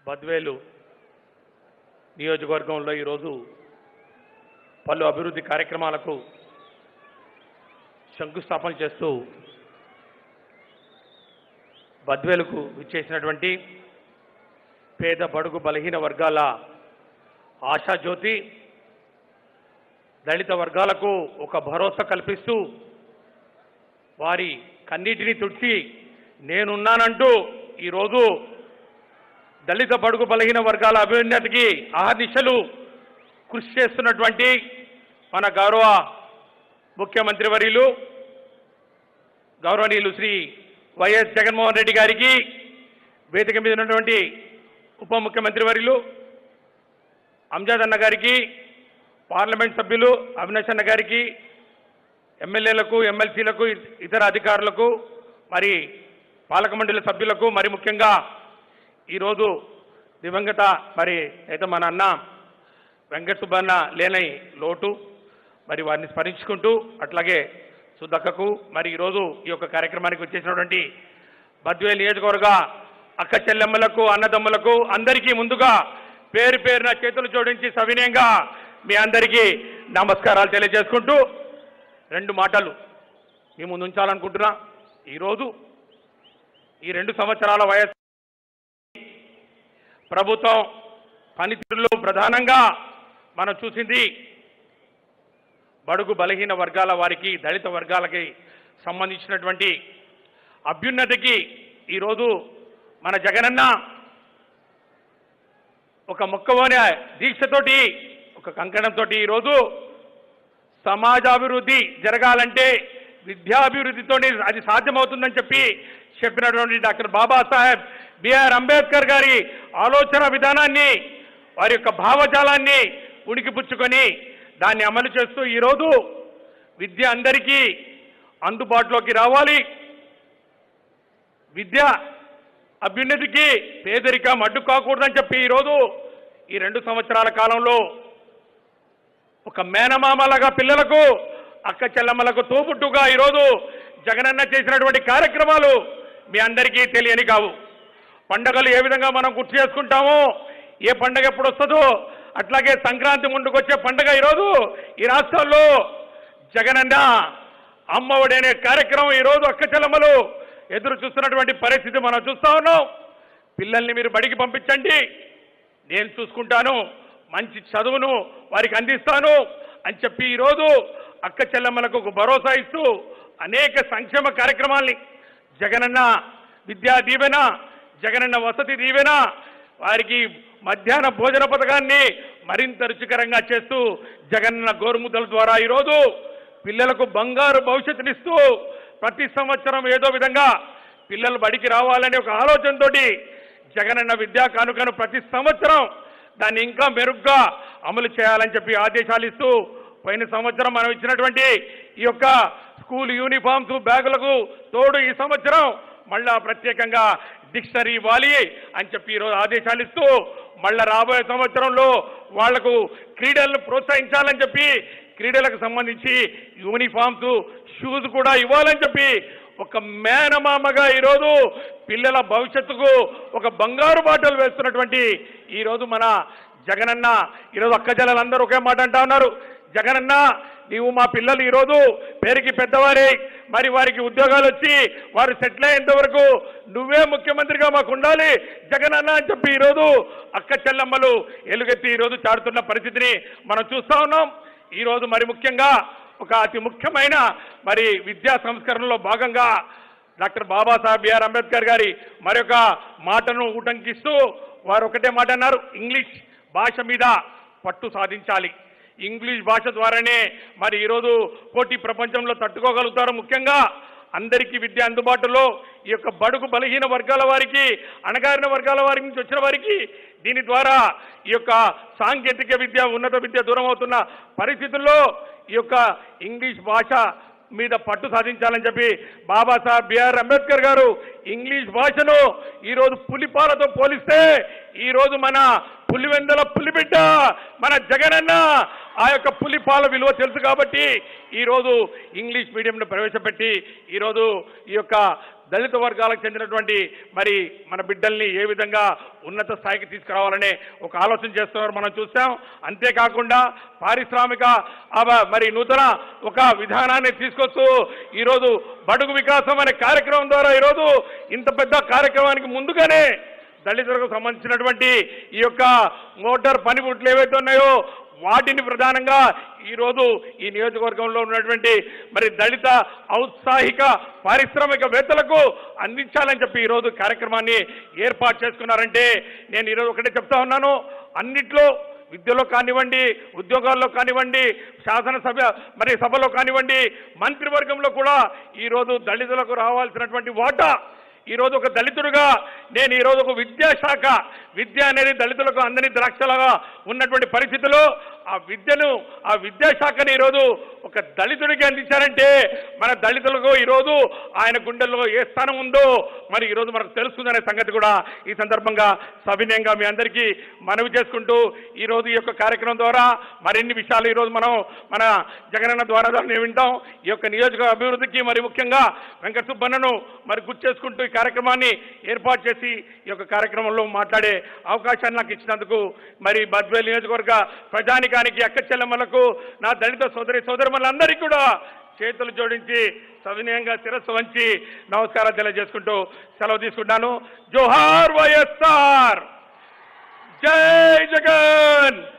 బద్వేలు నియోజకవర్గంలో ఈరోజు పలు అభివృద్ధి కార్యక్రమాలకు శంకుస్థాపన చేస్తూ బద్వేలుకు విచ్చేసినటువంటి పేద బడుగు బలహీన వర్గాల ఆశాజ్యోతి దళిత వర్గాలకు ఒక భరోసా కల్పిస్తూ వారి కన్నీటిని తుడిచి నేనున్నానంటూ ఈరోజు దళిత బడుగు బలహీన వర్గాల అభ్యున్నతికి ఆహర్నిశలు కృషి చేస్తున్నటువంటి మన గౌరవ ముఖ్యమంత్రి వర్యులు గౌరవనీయులు శ్రీ వైఎస్ జగన్మోహన్ రెడ్డి గారికి వేదిక మీద ఉన్నటువంటి ఉప ముఖ్యమంత్రి వర్యులు అంజాద్ అన్న గారికి పార్లమెంట్ సభ్యులు అవినాష్ అన్న గారికి ఎమ్మెల్యేలకు ఎమ్మెల్సీలకు ఇతర అధికారులకు మరి పాలక మండలి సభ్యులకు మరి ముఖ్యంగా ఈరోజు దివంగత మరి అయితే మన అన్న వెంకట సుబ్బన్న లేని లోటు మరి వారిని స్మరించుకుంటూ అట్లాగే సుధక్కకు మరి ఈరోజు ఈ యొక్క కార్యక్రమానికి వచ్చేసినటువంటి బద్వేల్ నియోజకవర్గ అక్క చెల్లెమ్మలకు అన్నదమ్ములకు అందరికీ ముందుగా పేరు పేరున చేతులు జోడించి సవినయంగా మీ అందరికీ నమస్కారాలు తెలియజేసుకుంటూ రెండు మాటలు మీ ముందు ఉంచాలనుకుంటున్నా ఈరోజు ఈ రెండు సంవత్సరాల వయస్సు ప్రభుత్వం పనితీరులో ప్రధానంగా మనం చూసింది బడుగు బలహీన వర్గాల వారికి దళిత వర్గాలకి సంబంధించినటువంటి అభ్యున్నతికి ఈరోజు మన జగనన్న ఒక మొక్కవోని దీక్షతోటి ఒక కంకణంతో ఈరోజు సమాజాభివృద్ధి జరగాలంటే విద్యాభివృద్ధితోనే అది సాధ్యమవుతుందని చెప్పి చెప్పినటువంటి డాక్టర్ బాబాసాహెబ్ బిఆర్ అంబేద్కర్ గారి ఆలోచన విధానాన్ని వారి యొక్క భావజాలాన్ని ఉనికిపుచ్చుకొని దాన్ని అమలు చేస్తూ ఈరోజు విద్య అందరికీ అందుబాటులోకి రావాలి విద్య అభ్యున్నతికి పేదరికం అడ్డు కాకూడదని చెప్పి ఈరోజు ఈ రెండు సంవత్సరాల కాలంలో ఒక మేనమామలాగా పిల్లలకు అక్క చెల్లమ్మలకు తోబుట్టుగా ఈరోజు జగనన్న చేసినటువంటి కార్యక్రమాలు మీ అందరికీ తెలియని కావు పండగలు ఏ విధంగా మనం గుర్తు చేసుకుంటామో ఏ పండగ ఎప్పుడు వస్తుందో అట్లాగే సంక్రాంతి ముందుకు వచ్చే పండగ ఈరోజు ఈ రాష్ట్రాల్లో జగనన్న అమ్మఒడి అనే కార్యక్రమం ఈరోజు అక్క చెల్లమ్మలు ఎదురు చూస్తున్నటువంటి పరిస్థితి మనం చూస్తా ఉన్నాం పిల్లల్ని మీరు బడికి పంపించండి నేను చూసుకుంటాను మంచి చదువును వారికి అందిస్తాను అని చెప్పి ఈరోజు అక్క చెల్లెమ్మలకు ఒక భరోసా ఇస్తూ అనేక సంక్షేమ కార్యక్రమాల్ని జగనన్న విద్యా దీవెన జగనన్న వసతి దీవెన వారికి మధ్యాహ్న భోజన పథకాన్ని మరింత రుచికరంగా చేస్తూ జగనన్న గోరుముద్దల ద్వారా ఈరోజు పిల్లలకు బంగారు భవిష్యత్తునిస్తూ ప్రతి సంవత్సరం ఏదో విధంగా పిల్లలు బడికి రావాలనే ఒక ఆలోచనతోటి జగనన్న విద్యా కానుకను ప్రతి సంవత్సరం దాన్ని ఇంకా మెరుగ్గా అమలు చేయాలని చెప్పి ఆదేశాలు ఇస్తూ పోయిన సంవత్సరం మనం ఇచ్చినటువంటి ఈ యొక్క స్కూల్ యూనిఫామ్స్ బ్యాగులకు తోడు ఈ సంవత్సరం మళ్ళా ప్రత్యేకంగా డిక్షనరీ ఇవ్వాలి అని చెప్పి ఈరోజు ఆదేశాలు ఇస్తూ మళ్ళా రాబోయే సంవత్సరంలో వాళ్లకు క్రీడలను ప్రోత్సహించాలని చెప్పి క్రీడలకు సంబంధించి యూనిఫామ్స్ షూస్ కూడా ఇవ్వాలని చెప్పి ఒక మేనమామగా ఈరోజు పిల్లల భవిష్యత్తుకు ఒక బంగారు బాటలు వేస్తున్నటువంటి ఈరోజు మన జగనన్న ఈరోజు అక్క జల్లలందరూ ఒకే మాట అంటా ఉన్నారు జగనన్న నీవు మా పిల్లలు ఈరోజు పేరుకి పెద్దవారే మరి వారికి ఉద్యోగాలు వచ్చి వారు సెటిల్ అయ్యేంత వరకు నువ్వే ముఖ్యమంత్రిగా మాకు ఉండాలి జగనన్న అని చెప్పి ఈరోజు అక్క చెల్లమ్మలు ఎలుగెత్తి ఈరోజు చాడుతున్న పరిస్థితిని మనం చూస్తా ఉన్నాం ఈరోజు మరి ముఖ్యంగా ఒక అతి ముఖ్యమైన మరి విద్యా సంస్కరణలో భాగంగా డాక్టర్ బాబాసాహెబ్ బిఆర్ అంబేద్కర్ గారి మరొక మాటను ఉటంకిస్తూ వారు ఒకటే మాట అన్నారు ఇంగ్లీష్ భాష మీద పట్టు సాధించాలి ఇంగ్లీష్ భాష ద్వారానే మరి ఈరోజు పోటీ ప్రపంచంలో తట్టుకోగలుగుతారు ముఖ్యంగా అందరికీ విద్య అందుబాటులో ఈ యొక్క బడుగు బలహీన వర్గాల వారికి అణగారిన వర్గాల వారి నుంచి వచ్చిన వారికి దీని ద్వారా ఈ యొక్క సాంకేతిక విద్య ఉన్నత విద్య దూరం అవుతున్న పరిస్థితుల్లో ఈ యొక్క ఇంగ్లీష్ భాష మీద పట్టు సాధించాలని చెప్పి బాబాసాహెబ్ బిఆర్ అంబేద్కర్ గారు ఇంగ్లీష్ భాషను ఈరోజు పులిపాలతో పోలిస్తే ఈరోజు మన పులివెందల పులిబిడ్డ మన జగనన్న ఆ యొక్క పులిపాల విలువ తెలుసు కాబట్టి ఈరోజు ఇంగ్లీష్ మీడియంను ప్రవేశపెట్టి ఈరోజు ఈ యొక్క దళిత వర్గాలకు చెందినటువంటి మరి మన బిడ్డల్ని ఏ విధంగా ఉన్నత స్థాయికి తీసుకురావాలనే ఒక ఆలోచన చేస్తున్నారు మనం చూసాం అంతేకాకుండా పారిశ్రామిక అవ- మరి నూతన ఒక విధానాన్ని తీసుకొస్తూ ఈరోజు బడుగు వికాసం అనే కార్యక్రమం ద్వారా ఈరోజు ఇంత పెద్ద కార్యక్రమానికి ముందుగానే దళితులకు సంబంధించినటువంటి ఈ యొక్క మోటార్ పనిముట్లు ఏవైతే ఉన్నాయో వాటిని ప్రధానంగా ఈరోజు ఈ నియోజకవర్గంలో ఉన్నటువంటి మరి దళిత ఔత్సాహిక పారిశ్రామికవేత్తలకు అందించాలని చెప్పి ఈరోజు కార్యక్రమాన్ని ఏర్పాటు చేసుకున్నారంటే నేను ఈరోజు ఒకటే చెప్తా ఉన్నాను అన్నిట్లో విద్యలో కానివ్వండి ఉద్యోగాల్లో కానివ్వండి శాసనసభ మరి సభలో కానివ్వండి మంత్రివర్గంలో కూడా ఈరోజు దళితులకు రావాల్సినటువంటి వాటా ఈరోజు ఒక దళితుడుగా నేను ఈరోజు ఒక విద్యాశాఖ విద్య అనేది దళితులకు అందని ద్రాక్షలుగా ఉన్నటువంటి పరిస్థితిలో ఆ విద్యను ఆ విద్యాశాఖని ఈరోజు ఒక దళితుడికి అందించారంటే మన దళితులకు ఈరోజు ఆయన గుండెల్లో ఏ స్థానం ఉందో మరి ఈరోజు మనకు తెలుస్తుందనే సంగతి కూడా ఈ సందర్భంగా సవినయంగా మీ అందరికీ మనవి చేసుకుంటూ ఈరోజు ఈ యొక్క కార్యక్రమం ద్వారా మరిన్ని విషయాలు ఈరోజు మనం మన జగనన్న ద్వారా దాన్ని వింటాం ఈ యొక్క నియోజక అభివృద్ధికి మరి ముఖ్యంగా వెంకట సుబ్బన్నను మరి గుర్తు చేసుకుంటూ ఈ కార్యక్రమాన్ని ఏర్పాటు చేసి ఈ యొక్క కార్యక్రమంలో మాట్లాడే అవకాశాన్ని నాకు ఇచ్చినందుకు మరి బద్వేల్ నియోజకవర్గ ప్రజానికానికి అక్క చెల్లెమ్మలకు నా దళిత సోదరి సోదరులందరికీ కూడా చేతులు జోడించి సవినయంగా శిరస్సు వంచి నమస్కారం తెలియజేసుకుంటూ సెలవు తీసుకుంటాను జోహార్ వైఎస్ఆర్ జై జగన్